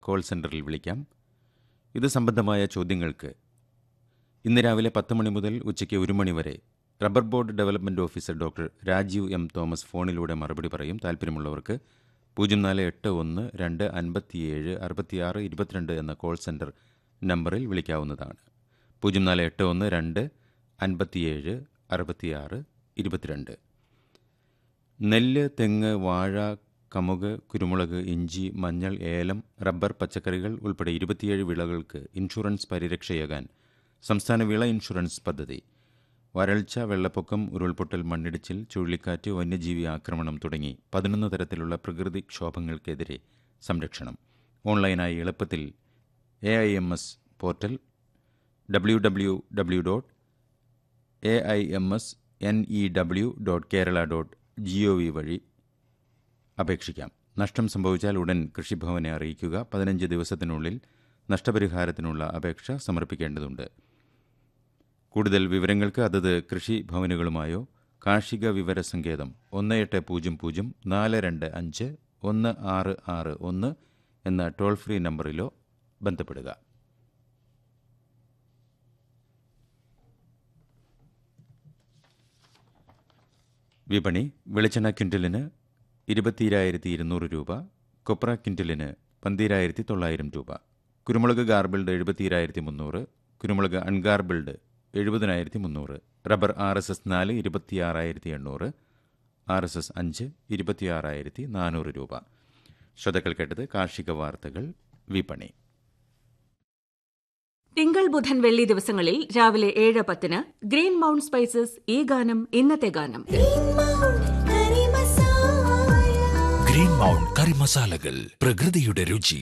call സെന്ററിൽ വിളിക്കാം ഇത് സംബന്ധമായ ചോദ്യങ്ങൾക്ക് ഇന്ന് രാവിലെ പത്ത് മണി മുതൽ ഉച്ചയ്ക്ക് ഒരു മണി വരെ rubber board development officer doctor Rajeev M Thomas ഫോണിലൂടെ മറുപടി പറയും താല്പര്യമുള്ളവർക്ക് പൂജ്യം നാല് എട്ട് ഒന്ന് രണ്ട് അൻപത്തിയേഴ് അറുപത്തിയാറ് ഇരുപത്തിരണ്ട് എന്ന കോൾ സെന്റർ നമ്പറിൽ വിളിക്കാവുന്നതാണ് പൂജ്യം നാല് എട്ട് ഒന്ന് രണ്ട് അൻപത്തിയേഴ് അറുപത്തിയാറ് ഇരുപത്തിരണ്ട് നെല്ല് തെങ്ങ് വാഴ കമുക് കുരുമുളക് ഇഞ്ചി മഞ്ഞൾ ഏലം റബ്ബർ പച്ചക്കറികൾ ഉൾപ്പെടെ ഇരുപത്തിയേഴ് വിളകൾക്ക് ഇൻഷുറൻസ് പരിരക്ഷയേകാൻ സംസ്ഥാന വിള ഇൻഷുറൻസ് പദ്ധതി വരൾച്ച വെള്ളപ്പൊക്കം ഉരുൾപൊട്ടൽ മണ്ണിടിച്ചിൽ ചുഴലിക്കാറ്റ് വന്യജീവി ആക്രമണം തുടങ്ങി പതിനൊന്ന് തരത്തിലുള്ള പ്രകൃതിക്ഷോഭങ്ങൾക്കെതിരെ സംരക്ഷണം ഓൺലൈനായി എളുപ്പത്തിൽ A I M S portal W W W dot A I M S N E W dot Kerala dot G O V വഴി അപേക്ഷിക്കാം നഷ്ടം സംഭവിച്ചാൽ ഉടൻ കൃഷിഭവനെ അറിയിക്കുക പതിനഞ്ച് ദിവസത്തിനുള്ളിൽ നഷ്ടപരിഹാരത്തിനുള്ള അപേക്ഷ സമർപ്പിക്കേണ്ടതുണ്ട് കൂടുതൽ വിവരങ്ങൾക്ക് അതത് കൃഷിഭവനുകളുമായോ കാർഷിക വിവര സങ്കേതം ഒന്ന് എട്ട് പൂജ്യം പൂജ്യം നാല് രണ്ട് അഞ്ച് ഒന്ന് ആറ് ആറ് ഒന്ന് എന്ന ടോൾ ഫ്രീ നമ്പറിലോ ബന്ധപ്പെടുക വിപണി വെളിച്ചെണ്ണ ക്വിൻ്റലിന് ഇരുപത്തിരായിരത്തി ഇരുന്നൂറ് രൂപ കൊപ്ര ക്വിൻ്റലിന് പന്തിരായിരത്തി തൊള്ളായിരം രൂപ കുരുമുളക് ഗാർബിൾഡ് എഴുപത്തിരായിരത്തി മുന്നൂറ് കുരുമുളക് അൺഗാർബിൾഡ് എഴുപതിനായിരത്തി മുന്നൂറ് റബ്ബർ ആർ എസ് എസ് നാല് ഇരുപത്തിയാറായിരത്തി എണ്ണൂറ് ആർ എസ് എസ് അഞ്ച് ഇരുപത്തിയാറായിരത്തി നാനൂറ് രൂപ ശ്രോതാക്കൾ കേട്ടത് കാർഷിക വാർത്തകൾ വിപണി തിങ്കൾ ബുധൻ വെള്ളി ദിവസങ്ങളിൽ രാവിലെ ഏഴ് പത്തിന് ഗ്രീൻ മൗണ്ട് സ്പൈസസ് ഈ ഗാനം ഇന്നത്തെ ഗാനം ഗ്രീൻ മൗണ്ട് കറി മസാലകൾ പ്രകൃതിയുടെ രുചി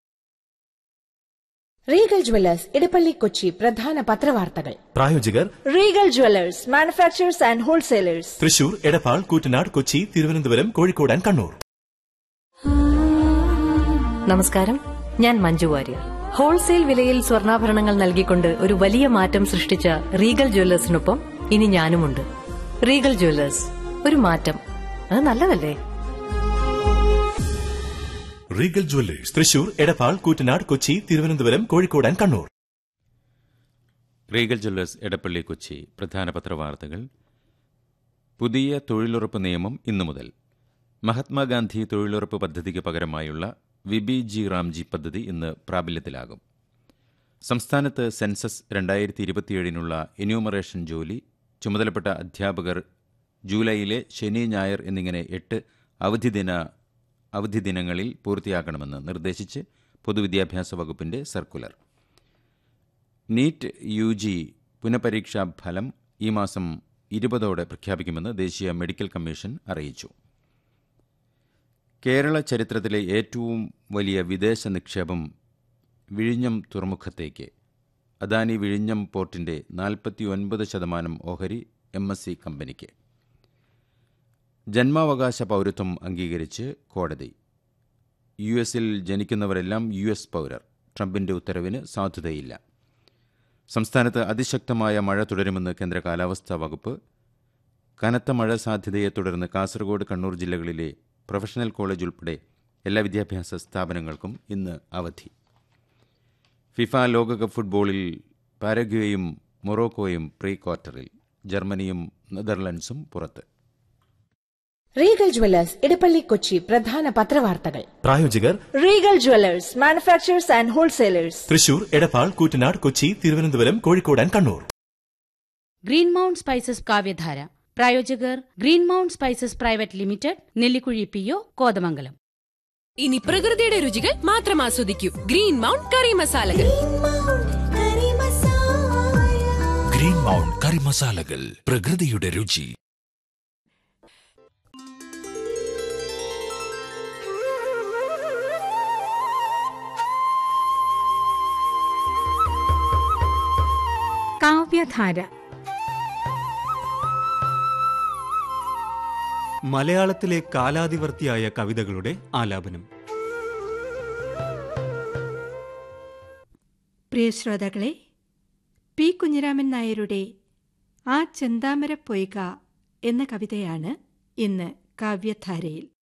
റീഗൽ ജ്വല്ലേഴ്സ് ഇടപ്പള്ളി കൊച്ചി പ്രധാന പത്രവാർത്തകൾ പ്രായോജകർ Regal jewellers manufacturers and wholesalers Thrissur Edappal Koottanad Kochi Thiruvananthapuram Kozhikode and Kannur നമസ്കാരം ഞാൻ മഞ്ജു വാര്യർ ഹോൾസെയിൽ വിലയിൽ സ്വർണ്ണാഭരണങ്ങൾ നൽകിക്കൊണ്ട് ഒരു വലിയ മാറ്റം സൃഷ്ടിച്ച റീഗൽ ജ്വല്ലേഴ്സിനൊപ്പം ഇനി ഞാനുമുണ്ട് റീഗൽ ജ്വല്ലേഴ്സ് ഒരു മാറ്റം അത് നല്ലതല്ലേ Regal jewellers Thrissur Edappal Koottanad Kochi Thiruvananthapuram Kozhikode and Kannur Regal jewellers Edappally Kochi പ്രധാന പത്രവാർത്തകൾ പുതിയ തൊഴിലുറപ്പ് നിയമം ഇന്നു മുതൽ മഹാത്മാഗാന്ധി തൊഴിലുറപ്പ് പദ്ധതിക്ക് പകരമായുള്ള വിബി ജി റാംജി പദ്ധതി ഇന്ന് പ്രാബല്യത്തിലാകും സംസ്ഥാനത്ത് സെൻസസ് രണ്ടായിരത്തി ഇരുപത്തിയേഴിനുള്ള എന്യൂമറേഷൻ ജോലി ചുമതലപ്പെട്ട അധ്യാപകർ ജൂലൈയിലെ ശനി ഞായർ എന്നിങ്ങനെ എട്ട് അവധി ദിന അവധി ദിനങ്ങളിൽ പൂർത്തിയാക്കണമെന്ന് നിർദ്ദേശിച്ച് പൊതുവിദ്യാഭ്യാസ വകുപ്പിന്റെ സർക്കുലർ നീറ്റ് യു ജി പുനഃപരീക്ഷാ ഫലം ഈ മാസം ഇരുപതോടെ പ്രഖ്യാപിക്കുമെന്ന് ദേശീയ മെഡിക്കൽ കമ്മീഷൻ അറിയിച്ചു കേരള ചരിത്രത്തിലെ ഏറ്റവും വലിയ വിദേശ നിക്ഷേപം വിഴിഞ്ഞം തുറമുഖത്തേക്ക് അദാനി വിഴിഞ്ഞം പോർട്ടിന്റെ നാൽപ്പത്തിയൊൻപത് ശതമാനം ഓഹരി എം എസ് സി കമ്പനിക്ക് ജന്മാവകാശ പൗരത്വം അംഗീകരിച്ച് കോടതി യു എസിൽ ജനിക്കുന്നവരെല്ലാം യു എസ് പൗരർ ട്രംപിന്റെ ഉത്തരവിന് സാധുതയില്ല സംസ്ഥാനത്ത് അതിശക്തമായ മഴ തുടരുമെന്ന് കേന്ദ്ര കാലാവസ്ഥാ വകുപ്പ് കനത്ത മഴ സാധ്യതയെ തുടർന്ന് കാസർഗോഡ് കണ്ണൂർ ജില്ലകളിലെ പ്രൊഫഷണൽ കോളേജ് ഉൾപ്പെടെ എല്ലാ വിദ്യാഭ്യാസ സ്ഥാപനങ്ങൾക്കും ഇന്ന് അവധി ഫിഫ ലോകകപ്പ് ഫുട്ബോളിൽ പാരഗ്വേയും മൊറോക്കോയും പ്രീ ക്വാർട്ടറിൽ ജർമ്മനിയും നെതർലൻഡ്സും പുറത്ത് റീഗൽ ജ്വല്ലേഴ്സ് ഇടപ്പള്ളി കൊച്ചി പ്രധാന പത്രവാർത്തകൾ പ്രായോജകർ Regal jewellers manufacturers and wholesalers Thrissur Edappal Koottanad Kochi Thiruvananthapuram Kozhikode and Kannur green mount spices Kavyadhara പ്രായോജകർ green mount spices private limited Nellikuzhi P O Kothamangalam ഇനി പ്രകൃതിയുടെ രുചികൾ മാത്രം ആസ്വദിക്കൂ ഗ്രീൻ മൗണ്ട് കറി മസാലകൾ ഗ്രീൻ മൗണ്ട് കറി മസാലകൾ പ്രകൃതിയുടെ രുചി കാവ്യധാര മലയാളത്തിലെ കാലാതിവർത്തിയായ കവിതകളുടെ ആലാപനം പ്രിയ ശ്രോതാക്കളെ പി കുഞ്ഞിരാമൻ നായരുടെ ആ ചെന്താമര പൊയ്ക എന്ന കവിതയാണ് ഇന്ന് കാവ്യധാരയിൽ